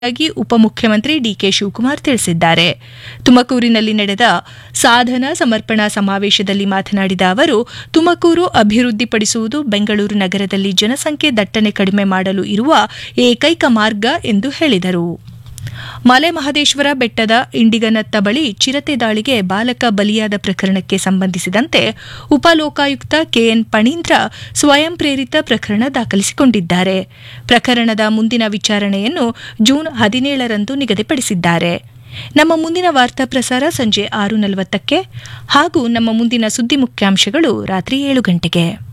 ಆಗಿ ಉಪಮುಖ್ಯಮಂತ್ರಿ ಡಿಕೆ ಶಿವಕುಮಾರ್ ತಿಳಿಸಿದ್ದಾರೆ ತುಮಕೂರಿನಲ್ಲಿ ನಡೆದ ಸಾಧನ ಸಮರ್ಪಣಾ ಸಮಾವೇಶದಲ್ಲಿ ಮಾತನಾಡಿದ ಅವರು ತುಮಕೂರು ಅಭಿವೃದ್ಧಿಪಡಿಸುವುದು ಬೆಂಗಳೂರು ನಗರದಲ್ಲಿ ಜನಸಂಖ್ಯೆ ದಟ್ಟಣೆ ಕಡಿಮೆ ಮಾಡಲು ಇರುವ ಏಕೈಕ ಮಾರ್ಗ ಎಂದು ಹೇಳಿದರು ಮಲೆ ಮಹದೇಶ್ವರ ಬೆಟ್ಟದ ಇಂಡಿಗನತ್ತ ಬಳಿ ಚಿರತೆ ದಾಳಿಗೆ ಬಾಲಕ ಬಲಿಯಾದ ಪ್ರಕರಣಕ್ಕೆ ಸಂಬಂಧಿಸಿದಂತೆ ಉಪಲೋಕಾಯುಕ್ತ ಕೆಎನ್ ಪಣೀಂದ್ರ ಸ್ವಯಂ ಪ್ರೇರಿತ ಪ್ರಕರಣ ದಾಖಲಿಸಿಕೊಂಡಿದ್ದಾರೆ ಪ್ರಕರಣದ ಮುಂದಿನ ವಿಚಾರಣೆಯನ್ನು ಜೂನ್ ಹದಿನೇಳರಂದು ನಿಗದಿಪಡಿಸಿದ್ದಾರೆ ನಮ್ಮ ಮುಂದಿನ ವಾರ್ತಾ ಪ್ರಸಾರ ಸಂಜೆ ಆರು ನಲವತ್ತಕ್ಕೆ ಹಾಗೂ ನಮ್ಮ ಮುಂದಿನ ಸುದ್ದಿ ಮುಖ್ಯಾಂಶಗಳು ರಾತ್ರಿ ಏಳು ಗಂಟೆಗೆ